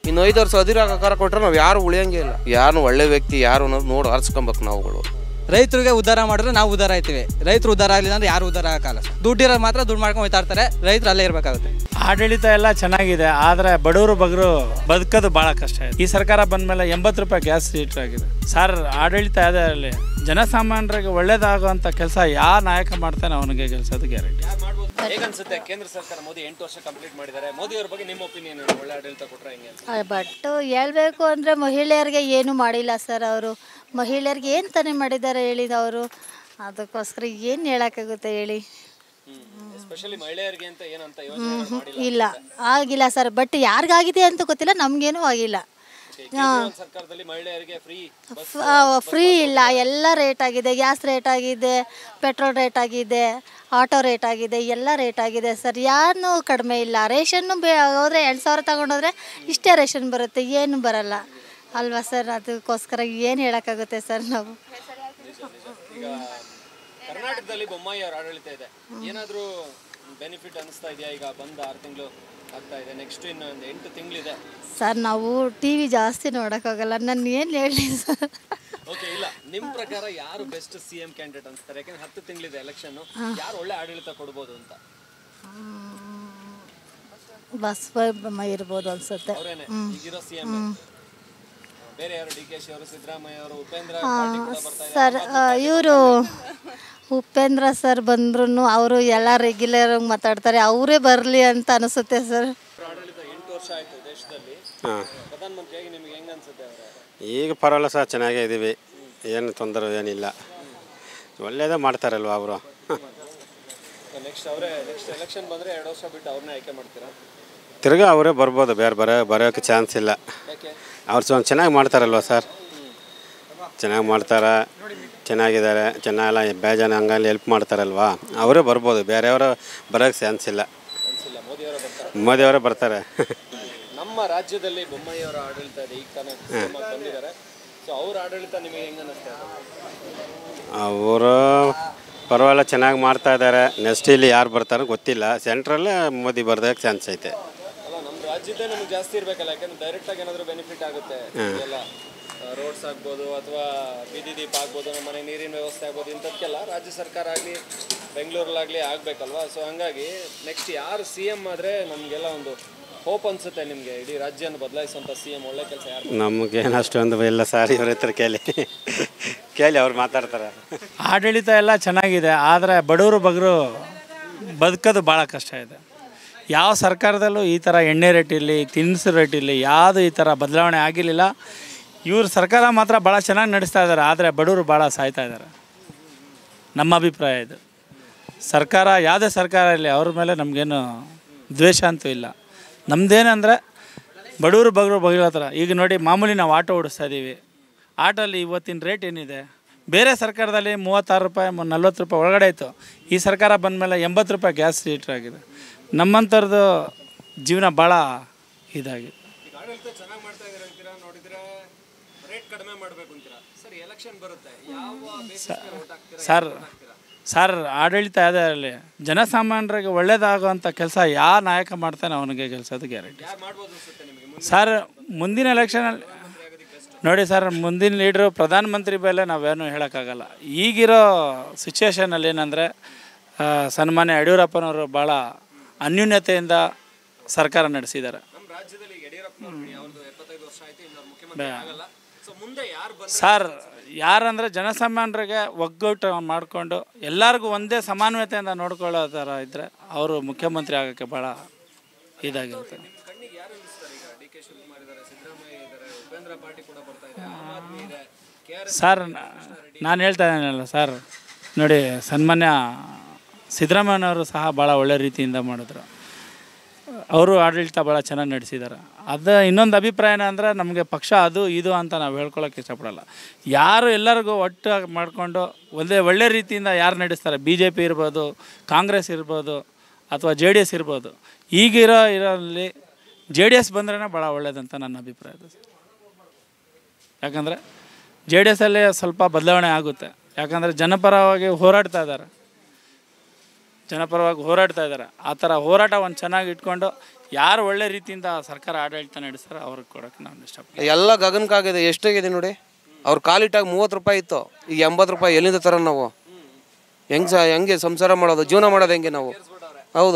ಇನ್ನು ಐದು ವರ್ಷ ಅದಿರ ಆಕಾರ ಕೊಟ್ರೆ ನಾವು ಯಾರು ಉಳಿಯಂಗೆ ಇಲ್ಲ ಯಾರು ಒಳ್ಳೆ ವ್ಯಕ್ತಿ ಯಾರು ಅನ್ನೋದು ನೋಡಿ ಆರಿಸ್ಕೊಬೇಕು ನಾವುಗಳು ರೈತರಿಗೆ ಉದ್ಧಾರ ಮಾಡಿದ್ರೆ ನಾವು ಉದ್ಧಾರ ಆಯ್ತೀವಿ ರೈತರು ಉದ್ಧಾರ ಆಗಲಿಲ್ಲ ಅಂದ್ರೆ ಯಾರು ಉದ್ಧಾರ ಆಗಲ್ಲ ದುಡ್ಡಿರೋರು ಮಾತ್ರ ದುಡ್ಡು ಮಾಡ್ಕೊಂಡು ಹೋಗ್ತಾ ಇರ್ತಾರೆ ರೈತರು ಅಲ್ಲೇ ಇರಬೇಕಾಗುತ್ತೆ ಆಡಳಿತ ಎಲ್ಲ ಚೆನ್ನಾಗಿದೆ ಆದರೆ ಬಡವರು ಬಗರು ಬದುಕೋದು ಭಾಳ ಕಷ್ಟ ಇದೆ ಈ ಸರ್ಕಾರ ಬಂದಮೇಲೆ ಎಂಬತ್ತು ರೂಪಾಯಿ ಗ್ಯಾಸ್ ಲೀಟ್ರ್ ಆಗಿದೆ ಸರ್ ಆಡಳಿತ ಅದೇ ಅಲ್ಲಿ ಜನಸಾಮಾನ್ಯರಿಗೆ ಒಳ್ಳೇದಾಗುವಂಥ ಕೆಲಸ ಯಾವ ನಾಯಕ ಮಾಡ್ತಾನೆ ಅವನಿಗೆ ಕೆಲಸದ ಗ್ಯಾರಂಟಿ ಹೇಗನ್ಸುತ್ತೆ ಕೇಂದ್ರ ಸರ್ಕಾರ ಮೋದಿ ಎಂಟು ವರ್ಷ ಕಂಪ್ಲೀಟ್ ಮಾಡಿದ್ದಾರೆ ಮೋದಿ ಅವ್ರ ಬಗ್ಗೆ ನಿಮ್ಮ ಒಪಿನಿಯನ್ ಒಳ್ಳೆ ಆಡಳಿತ ಕೊಟ್ರೆ ಹೆಂಗೆ ಅಂತ ಬಟ್ ಹೇಳ್ಬೇಕು ಅಂದರೆ ಮಹಿಳೆಯರಿಗೆ ಏನು ಮಾಡಿಲ್ಲ ಸರ್ ಅವರು ಮಹಿಳೆಯರಿಗೆ ಏನು ತಾನೇ ಮಾಡಿದ್ದಾರೆ ಹೇಳಿ ಅವರು ಅದಕ್ಕೋಸ್ಕರ ಏನು ಹೇಳೋಕ್ಕಾಗುತ್ತೆ ಹೇಳಿ ಎಸ್ಪೆಷಲಿ ಮಹಿಳೆಯರಿಗೆ ಅಂತ ಏನಂತ ಯೋಜನೆ ಮಾಡಿಲ್ಲ ಇಲ್ಲ ಆಗಿಲ್ಲ ಸರ್ ಬಟ್ ಯಾರಿಗಾಗಿದೆ ಅಂತ ಗೊತ್ತಿಲ್ಲ ನಮಗೇನೂ ಆಗಿಲ್ಲ ಕೇಜ್ರಿವಾಲ್ ಸರ್ಕಾರದಲ್ಲಿ ಮಹಿಳೆಯರಿಗೆ ಫ್ರೀ ಬಸ್ ಫ್ರೀ ಇಲ್ಲ ಎಲ್ಲ ರೇಟ್ ಆಗಿದೆ ಗ್ಯಾಸ್ ರೇಟ್ ಆಗಿದೆ ಪೆಟ್ರೋಲ್ ರೇಟ್ ಆಗಿದೆ ಆಟೋ ರೇಟ್ ಆಗಿದೆ ಎಲ್ಲ ರೇಟ್ ಆಗಿದೆ ಸರ್ ಯಾರು ಕಡಿಮೆ ಇಲ್ಲ ರೇಷನ್ನು ಬೇ ಹೋದರೆ ಎರಡು ಸಾವಿರ ತಗೊಂಡೋದ್ರೆ ಇಷ್ಟೇ ರೇಷನ್ ಬರುತ್ತೆ ಏನು ಬರಲ್ಲ ಅಲ್ವಾ ಸರ್ ಅದಕ್ಕೋಸ್ಕರ ಏನು ಹೇಳೋಕ್ಕಾಗುತ್ತೆ ಸರ್ ನಾವು ಈಗ ಕರ್ನಾಟಕದಲ್ಲಿ ಬೊಮ್ಮಾಯಿ ಅವ್ರ ಆಡಳಿತ ಇದೆ ಏನಾದರೂ ಬೆನಿಫಿಟ್ ಅನಿಸ್ತಾ ಇದೆಯಾ ಈಗ ಬಂದ ಆರು ತಿಂಗಳು ಆಗ್ತಾ ಇದೆ ನೆಕ್ಸ್ಟ್ ಇನ್ನು ಒಂದು ಎಂಟು ತಿಂಗಳಿದೆ ಸರ್ ನಾವು ಟಿ ವಿ ಜಾಸ್ತಿ ನೋಡೋಕ್ಕಾಗಲ್ಲ ನಾನು ಏನು ಹೇಳಲಿ ಸರ್ ಓಕೆ ಇಲ್ಲ ನಿಮ್ಮ ಪ್ರಕಾರ ಯಾರು ಬೆಸ್ಟ್ ಸಿ ಎಂ ಕ್ಯಾಂಡಿಡೇಟ್ ಅನ್ಸ್ತಾರೆ ಯಾಕಂದ್ರೆ ಹತ್ತು ತಿಂಗಳಿದೆ ಎಲೆಕ್ಷನ್ ಯಾರು ಒಳ್ಳೆ ಆಡಳಿತ ಕೊಡ್ಬೋದು ಅಂತ ಬಸ್ ಇರ್ಬೋದು ಅನ್ಸುತ್ತೆ ಅವರೇನೆ ಈಗಿರೋ ಸಿ ಎಂ ಬೇರೆ ಯಾರು ಡಿ ಕೆ ಶಿ ಅವರು ಸಿದ್ದರಾಮಯ್ಯ ಅವರು ಉಪೇಂದ್ರ ಪಾಟೀಲ್ ಕೂಡ ಬರ್ತಾ ಇದ್ದಾರೆ ಸರ್ ಇವರು ಉಪೇಂದ್ರ ಸರ್ ಬಂದ್ರು ಅವರು ಎಲ್ಲ ರೆಗ್ಯುಲರ್ ಮಾತಾಡ್ತಾರೆ ಅವರೇ ಬರಲಿ ಅಂತ ಅನಿಸುತ್ತೆ ಸರ್ ಆಡಳಿತ ಎಂಟು ವರ್ಷ ಆಯ್ತು ದೇಶದಲ್ಲಿ ಹಾಂ ಪ್ರಧಾನಮಂತ್ರಿಯಾಗಿ ನಿಮ್ಗೆ ಹೆಂಗ್ ಅನ್ಸುತ್ತೆ ಅವರೇ ಈಗ ಪರವಾಗಿಲ್ಲ ಸರ್ ಚೆನ್ನಾಗೇ ಇದ್ದೀವಿ ಏನು ತೊಂದರೆ ಏನಿಲ್ಲ ಒಳ್ಳೇದೇ ಮಾಡ್ತಾರಲ್ವ ಅವರು ನೆಕ್ಸ್ಟ್ ಅವರೇ ನೆಕ್ಸ್ಟ್ ಎಲೆಕ್ಷನ್ ಬಂದ್ರೆ ಎರಡು ವರ್ಷ ಬಿಟ್ಟು ಅವ್ರನ್ನೇ ಆಯ್ಕೆ ಮಾಡ್ತೀರಾ ತಿರ್ಗಾ ಅವರೇ ಬರ್ಬೋದು ಬೇರೆ ಬರೋ ಬರೋಕ್ಕೆ ಚಾನ್ಸ್ ಇಲ್ಲ ಯಾಕೆ ಅವ್ರು ಸ್ವಲ್ಪ ಚೆನ್ನಾಗಿ ಮಾಡ್ತಾರಲ್ವ ಸರ್ ಚೆನ್ನಾಗಿ ಮಾಡ್ತಾರೆ ಚೆನ್ನಾಗಿದ್ದಾರೆ ಚೆನ್ನಾಗೆಲ್ಲ ಬೇಜಾನ ಹಂಗಲ್ಲಿ ಹೆಲ್ಪ್ ಮಾಡ್ತಾರಲ್ವಾ ಅವರೇ ಬರ್ಬೋದು ಬೇರೆಯವರು ಬರೋಕ್ಕೆ ಚಾನ್ಸ್ ಇಲ್ಲ ಅನ್ಸಿಲ್ಲ ಮೋದಿ ಅವರ ಬರ್ತಾರೆ ಮೋದಿಯವರೇ ಬರ್ತಾರೆ ನಮ್ಮ ರಾಜ್ಯದಲ್ಲಿ ಬೊಮ್ಮಾಯಿ ಅವರ ಆಡಳಿತ ಇದೆ ಈಗ ತಾನೇ CM ಆಗಿ ಬಂದಿದ್ದಾರೆ ಸೊ ಅವ್ರ ಆಡಳಿತ ನಿಮಗೆ ಹೆಂಗ್ ಅನ್ನಿಸ್ತಾ ಇದೆ ಅವರು ಪರವಾಗಿಲ್ಲ ಚೆನ್ನಾಗಿ ಮಾಡ್ತಾ ಇದ್ದಾರೆ ನೆಕ್ಸ್ಟ್ ಇಲ್ಲಿ ಯಾರು ಬರ್ತಾರೋ ಗೊತ್ತಿಲ್ಲ ಸೆಂಟ್ರಲ್ಲೇ ಮೋದಿ ಬರ್ದಕ್ಕೆ ಚಾನ್ಸ್ ಐತೆ ಅಲ್ಲ ನಮ್ಮ ರಾಜ್ಯದ್ದೇ ನಮ್ಗೆ ಜಾಸ್ತಿ ಇರ್ಬೇಕಲ್ಲ ಯಾಕಂದ್ರೆ ಡೈರೆಕ್ಟ್ ಆಗಿ ಏನಾದರೂ ಬೆನಿಫಿಟ್ ಆಗುತ್ತೆ ಎಲ್ಲ ರೋಡ್ಸ್ ಆಗ್ಬೋದು ಅಥವಾ ಬೀದಿ ದೀಪ ಆಗ್ಬೋದು ನಮ್ಮ ಮನೆ ನೀರಿನ ವ್ಯವಸ್ಥೆ ಆಗ್ಬೋದು ಇಂಥದ್ಕೆಲ್ಲ ರಾಜ್ಯ ಸರ್ಕಾರ ಆಗಲಿ ಬೆಂಗಳೂರಲ್ಲಾಗಲಿ ಆಗಬೇಕಲ್ವಾ ಸೊ ಹಂಗಾಗಿ ನೆಕ್ಸ್ಟ್ ಯಾರು ಸಿ ಎಮ್ ಆದರೆ ನಮಗೆಲ್ಲ ಒಂದು ಹೋಪ್ ಅನ್ಸುತ್ತೆ ನಿಮಗೆ ಇಡೀ ರಾಜ್ಯನ ಬದಲಾಯಿಸುವಂಥ ಸಿ ಎಮ್ ಒಳ್ಳೆ ಕೆಲಸ ಯಾರು ನಮಗೇನು ಅಷ್ಟೊಂದು ಇಲ್ಲ ಸರ್ ಇವ್ರ ಹತ್ರ ಕೇಳಿ ಕೇಳಿ ಅವ್ರು ಮಾತಾಡ್ತಾರೆ ಆಡಳಿತ ಎಲ್ಲ ಚೆನ್ನಾಗಿದೆ ಆದರೆ ಬಡವರು ಬಗರು ಬದುಕೋದು ಭಾಳ ಕಷ್ಟ ಇದೆ ಯಾವ ಸರ್ಕಾರದಲ್ಲೂ ಈ ಥರ ಎಣ್ಣೆ ರೇಟ್ ಇರಲಿ ತಿನಿಸು ರೇಟ್ ಇರಲಿ ಯಾವುದು ಈ ಥರ ಬದಲಾವಣೆ ಆಗಿರಲಿಲ್ಲ ಇವ್ರ ಸರ್ಕಾರ ಮಾತ್ರ ಭಾಳ ಚೆನ್ನಾಗಿ ನಡೆಸ್ತಾ ಇದ್ದಾರೆ ಆದರೆ ಬಡವರು ಭಾಳ ಸಾಯ್ತಾ ಇದ್ದಾರೆ ನಮ್ಮ ಅಭಿಪ್ರಾಯ ಇದು ಸರ್ಕಾರ ಯಾವುದೇ ಸರ್ಕಾರ ಇರಲಿ ಅವ್ರ ಮೇಲೆ ನಮಗೇನು ದ್ವೇಷ ಅಂತೂ ಇಲ್ಲ ನಮ್ಮದೇನಂದರೆ ಬಡವರು ಬಗರು ಬಗೆಗಳ ಥರ ಈಗ ನೋಡಿ ಮಾಮೂಲಿ ನಾವು ಆಟೋ ಓಡಿಸ್ತಾ ಇದ್ದೀವಿ ಆಟೋಲ್ಲಿ ಇವತ್ತಿನ ರೇಟ್ ಏನಿದೆ ಬೇರೆ ಸರ್ಕಾರದಲ್ಲಿ ಮೂವತ್ತಾರು ರೂಪಾಯಿ ಮ- ನಲ್ವತ್ತು ರೂಪಾಯಿ ಒಳಗಡೆ ಇತ್ತು ಈ ಸರ್ಕಾರ ಬಂದಮೇಲೆ ಎಂಬತ್ತು ರೂಪಾಯಿ ಗ್ಯಾಸ್ ಲೀಟ್ರ್ ಆಗಿದೆ ನಮ್ಮಂಥವ್ರದ್ದು ಜೀವನ ಭಾಳ ಇದಾಗಿದೆ ಈಗ ಆಡಳಿತ ಚೆನ್ನಾಗಿ ಮಾಡ್ತಾ ಇದ್ದಾರೆ ಅಂತೀರಾ ನೋಡಿದ್ರೆ ರೇಟ್ ಕಡಿಮೆ ಮಾಡಬೇಕು ಅಂತೀರಾ ಸರಿ ಎಲೆಕ್ಷನ್ ಬರುತ್ತೆ ಯಾವ basis ಮೇಲೆ vote ಹಾಕ್ತೀರಾ ಸರ್ ಸರ್ ಆಡಳಿತ ಅದೇ ಅಲ್ಲಿ ಜನಸಾಮಾನ್ಯರಿಗೆ ಒಳ್ಳೇದಾಗುವಂಥ ಕೆಲಸ ಯಾವ ನಾಯಕ ಮಾಡ್ತಾನೆ ಅವನಿಗೆ ಕೆಲಸದ ಗ್ಯಾರಂಟಿ ಯಾರು ಮಾಡ್ಬೋದು ಅನ್ಸುತ್ತೆ ನಿಮಗೆ ಮುಂದೆ ಸರ್ ಮುಂದಿನ ಎಲೆಕ್ಷನಲ್ಲಿ ನೋಡಿ ಸರ್ ಮುಂದಿನ ಲೀಡ್ರು ಪ್ರಧಾನಮಂತ್ರಿ ಮೇಲೆ ನಾವೇನು ಹೇಳೋಕ್ಕಾಗಲ್ಲ ಈಗಿರೋ ಸಿಚುವೇಶನಲ್ಲಿ ಏನಂದರೆ ಸನ್ಮಾನ್ಯ ಯಡಿಯೂರಪ್ಪನವರು ಭಾಳ ಅನ್ಯೂನ್ಯತೆಯಿಂದ ಸರ್ಕಾರ ನಡೆಸಿದ್ದಾರೆ ನಮ್ಮ ರಾಜ್ಯದಲ್ಲಿ ಈಗ ಯಡಿಯೂರಪ್ಪ ಅವ್ರದ್ದು ಎಪ್ಪತ್ತೈದು ವರ್ಷ ಆಯ್ತು ಇನ್ನು ಅವ್ರು ಮುಖ್ಯಮಂತ್ರಿ ಆಗಲ್ಲ ಸೊ ಮುಂದೆ ಯಾರು ಬಂದ್ರೆ ಸರ್ ಯಾರಂದರೆ ಜನಸಾಮಾನ್ಯರಿಗೆ ಒಗ್ಗಟ್ಟು ಮಾಡಿಕೊಂಡು ಎಲ್ಲರಿಗೂ ಒಂದೇ ಸಮಾನತೆಯಿಂದ ನೋಡ್ಕೊಳ್ಳೋ ಥರ ಇದ್ದರೆ ಅವರು ಮುಖ್ಯಮಂತ್ರಿ ಆಗೋಕ್ಕೆ ಭಾಳ ಇದಾಗಿರುತ್ತೆ ಕಣ್ಣಿಗೆ ಯಾರು ಅನಿಸ್ತಾರೆ ಈಗ ಡಿ ಕೆ ಶಿವಕುಮಾರ್ ಇದ್ದಾರೆ ಸಿದ್ದರಾಮಯ್ಯ ಇದ್ದಾರೆ ಉಪೇಂದ್ರ ಪಾಟೀಲ್ ಕೂಡ ಬರ್ತಾ ಇದೆ ಆಮ್ ಆದ್ಮಿ ಇದೆ ಕೆ ಆರ್ ಸರ್ ನಾನು ಹೇಳ್ತಾ ಇದ್ದೀನಲ್ಲ ಸರ್ ನೋಡಿ ಸನ್ಮಾನ್ಯ ಸಿದ್ದರಾಮಯ್ಯನವರು ಸಹ ಭಾಳ ಒಳ್ಳೆ ರೀತಿಯಿಂದ ಮಾಡಿದ್ರು ಅವರು ಆಡಳಿತ ಭಾಳ ಚೆನ್ನಾಗಿ ನಡೆಸಿದ್ದಾರೆ ಅದು ಇನ್ನೊಂದು ಅಭಿಪ್ರಾಯ ಏನಂದರೆ ನಮಗೆ ಪಕ್ಷ ಅದು ಇದು ಅಂತ ನಾವು ಹೇಳ್ಕೊಳಕ್ಕೆ ಇಷ್ಟಪಡಲ್ಲ ಯಾರು ಎಲ್ಲರಿಗೂ ಒಟ್ಟಾಗಿ ಮಾಡಿಕೊಂಡು ಒಳ್ಳೆ ಒಳ್ಳೆ ರೀತಿಯಿಂದ ಯಾರು ನಡೆಸ್ತಾರೆ ಬಿ ಜೆ ಪಿ ಇರ್ಬೋದು ಕಾಂಗ್ರೆಸ್ ಇರ್ಬೋದು ಅಥವಾ ಜೆ ಡಿ ಎಸ್ ಇರ್ಬೋದು ಈಗಿರೋ ಇರೋಲ್ಲಿ ಜೆ ಡಿ ಎಸ್ ಬಂದ್ರೇ ಭಾಳ ಒಳ್ಳೇದಂತ ನನ್ನ ಅಭಿಪ್ರಾಯ ಇದೆ ಸರ್ ಯಾಕಂದರೆ ಜೆ ಡಿ ಎಸ್ಸಲ್ಲಿ ಸ್ವಲ್ಪ ಬದಲಾವಣೆ ಆಗುತ್ತೆ ಯಾಕಂದರೆ ಜನಪರವಾಗಿ ಹೋರಾಡ್ತಾ ಇದ್ದಾರೆ ಜನಪರವಾಗಿ ಹೋರಾಡ್ತಾ ಇದ್ದಾರೆ ಆ ಥರ ಹೋರಾಟ ಒಂದು ಚೆನ್ನಾಗಿ ಇಟ್ಕೊಂಡು ಯಾರು ಒಳ್ಳೆ ರೀತಿಯಿಂದ ಸರ್ಕಾರ ಆಡಳಿತ ನಡೆಸ್ತಾರೆ ಅವ್ರಿಗೆ ಕೊಡೋಕ್ಕೆ ನಾನು ಇಷ್ಟಪಡ್ತೀನಿ ಎಲ್ಲ ಗಗನಕ್ಕಾಗಿದೆ ಎಷ್ಟಾಗಿದೆ ನೋಡಿ ಅವ್ರ ಕಾಲಿಟ್ಟಾಗ ಮೂವತ್ತು ರೂಪಾಯಿ ಇತ್ತು ಈಗ ಎಂಬತ್ತು ರೂಪಾಯಿ ಎಲ್ಲಿಂದ ತರ ನಾವು ಹೆಂಗೆ ಸ ಹೆಂಗೆ ಸಂಸಾರ ಮಾಡೋದು ಜೀವನ ಮಾಡೋದು ಹೆಂಗೆ ನಾವು ಹೌದು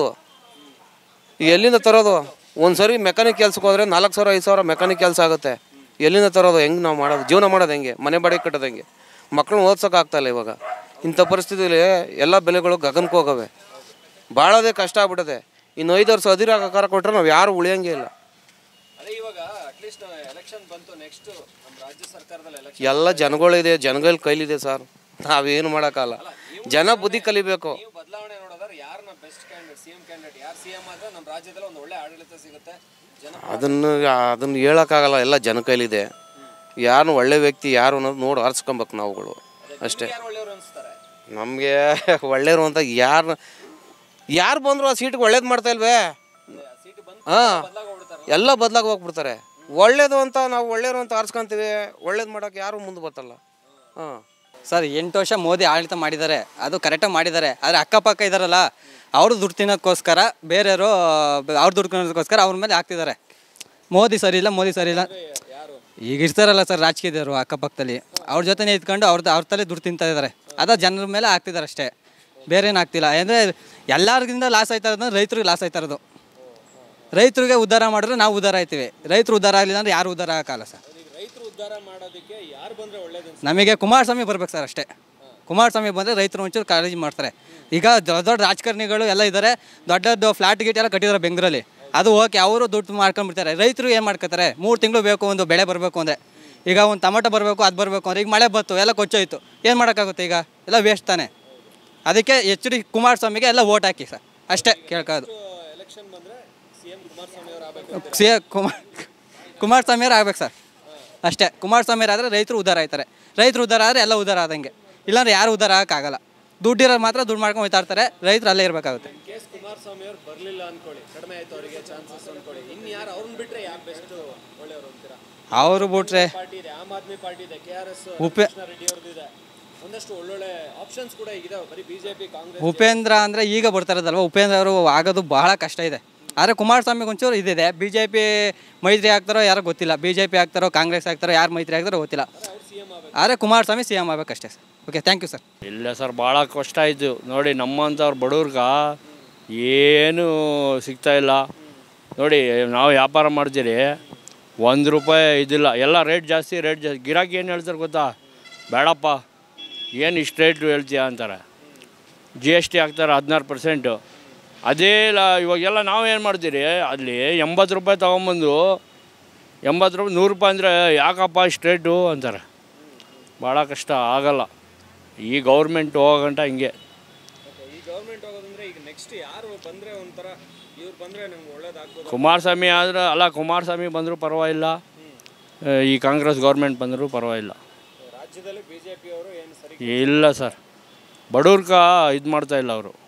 ಈಗ ಎಲ್ಲಿಂದ ತರೋದು ಒಂದು ಸರಿ ಮೆಕ್ಯಾನಿಕ್ ಕೆಲ್ಸಕ್ಕೆ ಹೋದ್ರೆ ನಾಲ್ಕು ಸಾವಿರ ಐದು ಸಾವಿರ ಮೆಕ್ಯಾನಿಕ್ ಕೆಲಸ ಆಗುತ್ತೆ ಎಲ್ಲಿಂದ ತರೋದು ಹೆಂಗೆ ನಾವು ಮಾಡೋದು ಜೀವನ ಮಾಡೋದು ಹೆಂಗೆ ಮನೆ ಬಾಡಿಗೆ ಕಟ್ಟೋದು ಹೆಂಗೆ ಮಕ್ಕಳನ್ನ ಓದ್ಸೋಕೆ ಆಗ್ತಾಯಿಲ್ಲ ಇವಾಗ ಇಂಥ ಪರಿಸ್ಥಿತಿಯಲ್ಲಿ ಎಲ್ಲ ಬೆಲೆಗಳು ಗಗನಕ್ಕೆ ಹೋಗವೆ ಭಾಳದೇ ಕಷ್ಟ ಆಗ್ಬಿಟ್ಟಿದೆ ಇನ್ನು ಐದು ವರ್ಷ ಅದಿರ ಆಕಾರ ಕೊಟ್ಟರೆ ನಾವು ಯಾರು ಉಳಿಯಂಗೆ ಇಲ್ಲ ಅದೇ ಇವಾಗ ಅಟ್ಲೀಸ್ಟ್ ಎಲೆಕ್ಷನ್ ಬಂತು ನೆಕ್ಸ್ಟ್ ನಮ್ಮ ರಾಜ್ಯ ಸರ್ಕಾರದಲ್ಲಿ ಎಲೆಕ್ಷನ್ ಎಲ್ಲ ಜನಗಳಿದೆ ಜನಗಳ ಕೈಲಿದೆ ಸರ್ ನಾವೇನು ಮಾಡೋಕ್ಕಲ್ಲ ಜನ ಬುದ್ಧಿ ಕಲಿಬೇಕು ನೀವು ಬದಲಾವಣೆ ನೋಡೋದಾದ್ರೆ ಯಾರನ್ನ ಬೆಸ್ಟ್ ಕ್ಯಾಂಡಿಡೇಟ್ ಸಿಎಂ ಕ್ಯಾಂಡಿಡೇಟ್ ಯಾರು ಸಿಎಂ ಆದ್ರೆ ನಮ್ಮ ರಾಜ್ಯದಲ್ಲಿ ಒಂದು ಒಳ್ಳೆ ಆಡಳಿತ ಸಿಗುತ್ತೆ ಜನ ಅದನ್ನು ಅದನ್ನು ಹೇಳೋಕ್ಕಾಗಲ್ಲ ಎಲ್ಲ ಜನ ಕೈಲಿದೆ ಯಾರು ಒಳ್ಳೆ ವ್ಯಕ್ತಿ ಯಾರು ಅನ್ನೋದು ನೋಡಿ ಆರಿಸ್ಕೊಬೇಕು ನಾವುಗಳು ಅಷ್ಟೇ ಯಾರು ಒಳ್ಳೆಯವರು ಅನಿಸ್ತಾರೆ ನಮಗೆ ಒಳ್ಳೆಯರು ಅಂತ ಯಾರು ಯಾರು ಬಂದರು ಆ ಸೀಟ್ಗೆ ಒಳ್ಳೇದು ಮಾಡ್ತಾ ಇಲ್ವೇ ಸೀಟ್ ಬಂದು ಹಾಂ ಬದಲಾಗೋಗ್ಬಿಡ್ತಾರೆ ಎಲ್ಲ ಬದಲಾಗಿ ಹೋಗ್ಬಿಡ್ತಾರೆ ಒಳ್ಳೇದು ಅಂತ ನಾವು ಒಳ್ಳೆಯರು ಅಂತ ಆರಿಸ್ಕೊಂತೀವಿ ಒಳ್ಳೇದು ಮಾಡೋಕೆ ಯಾರು ಮುಂದೆ ಬರ್ತಲ್ಲ ಹಾಂ ಸರ್ ಎಂಟು ವರ್ಷ ಮೋದಿ ಆಡಳಿತ ಮಾಡಿದ್ದಾರೆ ಅದು ಕರೆಕ್ಟಾಗಿ ಮಾಡಿದ್ದಾರೆ ಆದರೆ ಅಕ್ಕಪಕ್ಕ ಇದ್ದಾರಲ್ಲ ಅವರು ದುಡ್ಡು ತಿನ್ನೋದಕ್ಕೋಸ್ಕರ ಬೇರೆಯವರು ಅವ್ರು ದುಡ್ಡು ತಿನ್ನೋದಕ್ಕೋಸ್ಕರ ಅವ್ರ ಮೇಲೆ ಹಾಕ್ತಿದ್ದಾರೆ ಮೋದಿ ಸರಿ ಇಲ್ಲ ಮೋದಿ ಸರಿ ಇಲ್ಲ ಈಗ ಇರ್ತಾರಲ್ಲ ಸರ್ ರಾಜಕೀಯದವರು ಅಕ್ಕಪಕ್ಕದಲ್ಲಿ ಅವ್ರ ಜೊತೆ ಇದ್ಕೊಂಡು ಅವ್ರದ್ದು ಅವ್ರ ತಲೆ ದುಡ್ಡು ತಿಂತಾ ಇದ್ದಾರೆ ಅದ ಜನರ ಮೇಲೆ ಹಾಕ್ತಿದ್ದಾರೆ ಅಷ್ಟೇ ಬೇರೆ ಏನು ಆಗ್ತಿಲ್ಲ ಅಂದರೆ ಎಲ್ಲರಿಗಿಂತ ಲಾಸ್ ಆಯ್ತಾ ಇರೋದು ರೈತರಿಗೆ ಲಾಸ್ ಆಯ್ತಾ ಇರೋದು ರೈತರಿಗೆ ಉದ್ಧಾರ ಮಾಡಿದ್ರೆ ನಾವು ಉದ್ಧಾರ ಆಯ್ತೀವಿ ರೈತರು ಉದ್ಧಾರ ಆಗಲಿಲ್ಲ ಅಂದರೆ ಯಾರು ಉದ್ಧಾರ ಆಗಲ್ಲ ಸರ್ ಈಗ ರೈತರು ಉದ್ಧಾರ ಮಾಡೋದಕ್ಕೆ ಯಾರು ಬಂದ್ರೆ ಒಳ್ಳೇದು ನಮಗೆ ಕುಮಾರಸ್ವಾಮಿ ಬರ್ಬೇಕು ಸರ್ ಅಷ್ಟೇ ಕುಮಾರಸ್ವಾಮಿ ಬಂದರೆ ರೈತರು ಒಂಚೂರು ಕಾಳಜಿ ಮಾಡ್ತಾರೆ ಈಗ ದೊಡ್ಡ ದೊಡ್ಡ ರಾಜಕಾರಣಿಗಳು ಎಲ್ಲ ಇದ್ದಾರೆ ದೊಡ್ಡ ದೊಡ್ಡ ಫ್ಲಾಟ್ ಗೀಟ್ ಎಲ್ಲ ಕಟ್ಟಿದ್ದಾರೆ ಬೆಂಗಳೂರಲ್ಲಿ ಅದು ಓಕೆ ಅವರು ದುಡ್ಡು ಮಾಡ್ಕೊಂಡ್ಬಿಡ್ತಾರೆ ರೈತರು ಏನು ಮಾಡ್ಕೊತಾರೆ ಮೂರು ತಿಂಗಳು ಬೇಕು ಒಂದು ಬೆಳೆ ಬರಬೇಕು ಅಂದರೆ ಈಗ ಒಂದು ಟೊಮಟೊ ಬರಬೇಕು ಅದು ಬರಬೇಕು ಅಂದರೆ ಈಗ ಮಳೆ ಬಂತು ಎಲ್ಲ ಕೊಚ್ಚೋಯ್ತು ಏನು ಮಾಡೋಕ್ಕಾಗುತ್ತೆ ಈಗ ಎಲ್ಲ ವೇಸ್ಟ್ ತಾನೆ ಅದಕ್ಕೆ ಎಚ್ ಡಿ ಕುಮಾರಸ್ವಾಮಿಗೆ ಎಲ್ಲ ಓಟ್ ಹಾಕಿ ಸರ್ ಅಷ್ಟೇ ಕೇಳ್ಕೋದು ಎಲೆಕ್ಷನ್ ಬಂದ್ರೆ ಸಿಎಂ ಕುಮಾರಸ್ವಾಮಿ ಅವರು ಆಗಬೇಕು ಸಿ ಕುಮಾರ್ ಕುಮಾರಸ್ವಾಮಿ ಅವ್ರು ಆಗ್ಬೇಕು ಸರ್ ಅಷ್ಟೇ ಕುಮಾರಸ್ವಾಮಿ ಆದರೆ ರೈತರು ಉದ್ಧಾರ ಆಯ್ತಾರೆ ರೈತರು ಉದ್ಧಾರ ಆದರೆ ಎಲ್ಲ ಉದ್ಧಾರ ಆದಂಗೆ ಇಲ್ಲಾಂದ್ರೆ ಯಾರು ಉದ್ಧಾರ ಆಗೋಕ್ಕಾಗಲ್ಲ ದುಡ್ಡಿರೋರು ಮಾತ್ರ ದುಡ್ಡು ಮಾಡ್ಕೊಂಡು ಹೋಗ್ತಾ ಇರ್ತಾರೆ ರೈತರು ಅಲ್ಲೇ ಇರಬೇಕಾಗುತ್ತೆ ಕೇಸ್ ಕುಮಾರಸ್ವಾಮಿ ಅವರು ಬರಲಿಲ್ಲ ಅನ್ಕೊಳ್ಳಿ ಕಡಿಮೆ ಆಯ್ತು ಅವರಿಗೆ ಚಾನ್ಸಸ್ ಅನ್ಕೊಳ್ಳಿ ಇನ್ನು ಯಾರು ಅವ್ರನ್ನ ಬಿಟ್ರೆ ಯಾರು ಬೆಸ್ಟ್ ಒಳ್ಳೆಯವರು ಅಂತೀರಾ ಅವರು ಬಿಟ್ರೆ ಪಾರ್ಟಿ ಇದೆ ಆಮ್ ಆದ್ಮಿ ಪಾರ್ಟಿ ಇದೆ ಕೆ ಆರ್ ಎಸ್ ಉಪೆ ರೆಡ್ಡಿ ಅವ್ರದ್ದು ಇದೆ ಒಂದಷ್ಟು ಒಳ್ಳೊಳ್ಳೆ ಆಪ್ಷನ್ಸ್ ಕೂಡ ಈಗ ಇದಾವೆ ಬರೀ ಬಿಜೆಪಿ ಕಾಂಗ್ರೆಸ್ ಉಪೇಂದ್ರ ಅಂದರೆ ಈಗ ಬರ್ತಾ ಇರೋದಲ್ವ ಉಪೇಂದ್ರ ಅವರು ಆಗೋದು ಬಹಳ ಕಷ್ಟ ಇದೆ ಆದರೆ ಕುಮಾರಸ್ವಾಮಿಗೆ ಒಂಚೂರು ಇದಿದೆ ಬಿ ಜೆ ಪಿ ಮೈತ್ರಿ ಆಗ್ತಾರೋ ಯಾರೋ ಗೊತ್ತಿಲ್ಲ ಬಿ ಜೆ ಪಿ ಆಗ್ತಾರೋ ಕಾಂಗ್ರೆಸ್ ಆಗ್ತಾರೋ ಯಾರು ಮೈತ್ರಿ ಆಗ್ತಾರೋ ಗೊತ್ತಿಲ್ಲ ಆದರೆ ಕುಮಾರಸ್ವಾಮಿ ಸಿ ಎಮ್ ಆಗಬೇಕಷ್ಟೇ sir okay thank you sir ಇಲ್ಲ ಸರ್ ಭಾಳ ಕಷ್ಟ ಆಯಿತು ನೋಡಿ ನಮ್ಮಂಥವ್ರು ಬಡವ್ರಿಗೆ ಏನು ಸಿಗ್ತಾ ಇಲ್ಲ ನೋಡಿ ನಾವು ವ್ಯಾಪಾರ ಮಾಡ್ತೀರಿ ಒಂದು ರೂಪಾಯಿ ಇದಿಲ್ಲ ಎಲ್ಲ ರೇಟ್ ಜಾಸ್ತಿ ರೇಟ್ ಜಾಸ್ತಿ ಗಿರಾಕಿ ಏನು ಹೇಳ್ತಾರೆ ಗೊತ್ತಾ ಬೇಡಪ್ಪ ಏನು ಇಷ್ಟು ರೇಟ್ ಹೇಳ್ತೀಯ ಅಂತಾರೆ ಜಿ ಎಸ್ ಟಿ ಹಾಕ್ತಾರೆ ಹದಿನಾರು ಪರ್ಸೆಂಟು ಅದೇ ಲ ಇವಾಗೆಲ್ಲ ನಾವು ಏನು ಮಾಡ್ತೀರಿ ಅಲ್ಲಿ ಎಂಬತ್ತು ರೂಪಾಯಿ ತೊಗೊಂಬಂದು ಎಂಬತ್ತು ರೂಪಾಯಿ ನೂರು ರೂಪಾಯಿ ಅಂದರೆ ಯಾಕಪ್ಪ ಇಷ್ಟು ರೇಟು ಅಂತಾರೆ ಭಾಳ ಕಷ್ಟ ಆಗಲ್ಲ ಈ ಗೌರ್ಮೆಂಟ್ ಹೋಗಂಟ ಹಿಂಗೆ ಈ ಗೌರ್ಮೆಂಟ್ ಹೋಗೋದಂದ್ರೆ ಈಗ ನೆಕ್ಸ್ಟ್ ಯಾರು ಬಂದ್ರೆ ಒಂಥರ ಇವ್ರು ಬಂದ್ರೆ ನಮ್ಗೆ ಒಳ್ಳೇದಾಗ್ಬೋದು ಕುಮಾರಸ್ವಾಮಿ ಆದರೆ ಅಲ್ಲ ಕುಮಾರಸ್ವಾಮಿ ಬಂದರೂ ಪರವಾಗಿಲ್ಲ ಆ, ಈ ಕಾಂಗ್ರೆಸ್ ಗೌರ್ಮೆಂಟ್ ಬಂದರೂ ಪರವಾಗಿಲ್ಲ ರಾಜ್ಯದಲ್ಲಿ ಬಿಜೆಪಿ ಅವರು ಏನು ಸರಿ ಇಲ್ಲ ಸರ್ ಬಡವ್ರಕ ಇದು ಮಾಡ್ತಾ ಇಲ್ಲ ಅವರು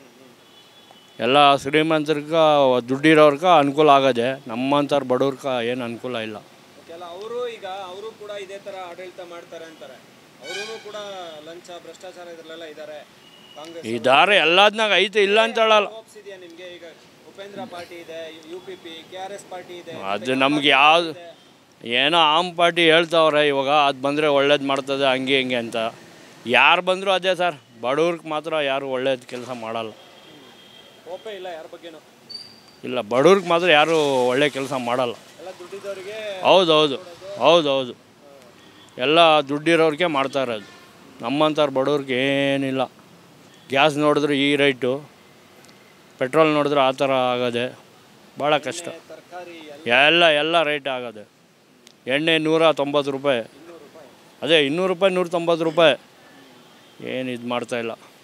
ಎಲ್ಲ ಶ್ರೀಮಂತರ್ಗ ದುಡ್ಡಿರೋರ್ಗ ಅನುಕೂಲ ಆಗದೆ ನಮ್ಮಂಥವ್ರು ಬಡವ್ರಕ ಏನು ಅನುಕೂಲ ಇಲ್ಲ ಕೆಲ ಅವರು ಈಗ ಅವರು ಕೂಡ ಇದೇ ತರ ಆಡಳಿತ ಮಾಡ್ತಾರೆ ಅಂತಾರೆ ಅವರು ಕೂಡ ಲಂಚ ಭ್ರಷ್ಟಾಚಾರ ಇದ್ರಲ್ಲೆಲ್ಲ ಇದ್ದಾರೆ ಕಾಂಗ್ರೆಸ್ ಇದಾರೆ ಎಲ್ಲದನ್ನಾಗ ಐತೆ ಇಲ್ಲ ಅಂತ ಹೇಳಲ್ಲ ಹೋಪ್ಸ್ ಇದೆಯಾ ನಿಮಗೆ ಈಗ ಉಪೇಂದ್ರ ಪಾರ್ಟಿ ಇದೆ U P P K R S party ಇದೆ ಅದು ನಮ್ಗೆ ಯಾವ್ದು ಏನೋ ಆಮ್ ಪಾರ್ಟಿ ಹೇಳ್ತಾವ್ರೆ ಇವಾಗ ಅದು ಬಂದರೆ ಒಳ್ಳೇದು ಮಾಡ್ತದೆ ಹಂಗೆ ಹಿಂಗೆ ಅಂತ ಯಾರು ಬಂದರೂ ಅದೇ ಸರ್ ಬಡವ್ರಿಗೆ ಮಾತ್ರ ಯಾರು ಒಳ್ಳೇದು ಕೆಲಸ ಮಾಡಲ್ಲ ಹೋಪೇ ಇಲ್ಲ ಯಾರ ಬಗ್ಗೆನೂ ಇಲ್ಲ ಬಡವ್ರಿಗೆ ಮಾತ್ರ ಯಾರು ಒಳ್ಳೆ ಕೆಲಸ ಮಾಡಲ್ಲ ಎಲ್ಲ ದುಡ್ಡಿದ್ದವರಿಗೆ ಹೌದು ಹೌದು ಹೌದು ಹೌದು ಎಲ್ಲ ದುಡ್ಡಿರೋರಿಗೆ ಮಾಡ್ತಾ ಇರೋದು ನಮ್ಮಂಥವ್ರು ಬಡವ್ರಿಗೆ ಏನಿಲ್ಲ ಗ್ಯಾಸ್ ನೋಡಿದ್ರೆ ಈ ರೇಟು ಪೆಟ್ರೋಲ್ ನೋಡಿದ್ರೆ ಆ ಥರ ಆಗೋದೆ ಭಾಳ ಕಷ್ಟ ತರಕಾರಿ ಎಲ್ಲ ಎಲ್ಲ ರೇಟ್ ಆಗೋದೆ ಎಣ್ಣೆ ನೂರ ತೊಂಬತ್ತು ರೂಪಾಯಿ ಅದೇ ಇನ್ನೂರು ರೂಪಾಯಿ ನೂರ ತೊಂಬತ್ತು ರೂಪಾಯಿ ಏನು ಇದು ಮಾಡ್ತಾಯಿಲ್ಲ